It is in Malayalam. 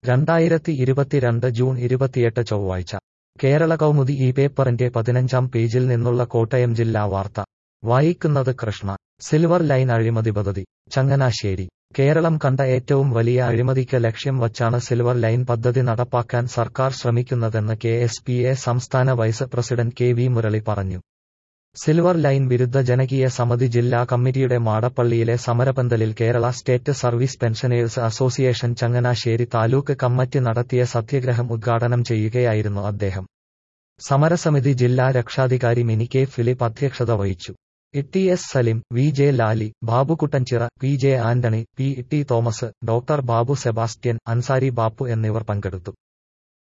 രണ്ടായിരത്തി ഇരുപത്തിരണ്ട് ജൂൺ ഇരുപത്തിയെട്ട് ചൊവ്വാഴ്ച കേരള കൗമുദി ഈ പേപ്പറിന്റെ പതിനഞ്ചാം പേജിൽ നിന്നുള്ള കോട്ടയം ജില്ലാ വാർത്ത വായിക്കുന്നത് കൃഷ്ണ സിൽവർ ലൈൻ അഴിമതി പദ്ധതി ചങ്ങനാശ്ശേരി കേരളം കണ്ട ഏറ്റവും വലിയ അഴിമതിക്ക് ലക്ഷ്യം വച്ചാണ് സിൽവർ ലൈൻ പദ്ധതി നടപ്പാക്കാൻ സർക്കാർ ശ്രമിക്കുന്നതെന്ന് കെ എസ് പി എ സംസ്ഥാന vice president K V Murali പറഞ്ഞു സിൽവർ ലൈൻ വിരുദ്ധ ജനകീയ സമിതി ജില്ലാ കമ്മിറ്റിയുടെ മാടപ്പള്ളിയിലെ സമരപന്തലിൽ Kerala state service pensioners association Changanassery taluk committee നടത്തിയ സത്യഗ്രഹം ഉദ്ഘാടനം ചെയ്യുകയായിരുന്നു അദ്ദേഹം സമരസമിതി ജില്ലാ രക്ഷാധികാരി മിനി കെ ഫിലിപ്പ് അധ്യക്ഷത വഹിച്ചു E S Salim V J Lali Babukuttanchira P J Antony P T Thomas doctor Babu Sebastian Ansari Bappu എന്നിവർ പങ്കെടുത്തു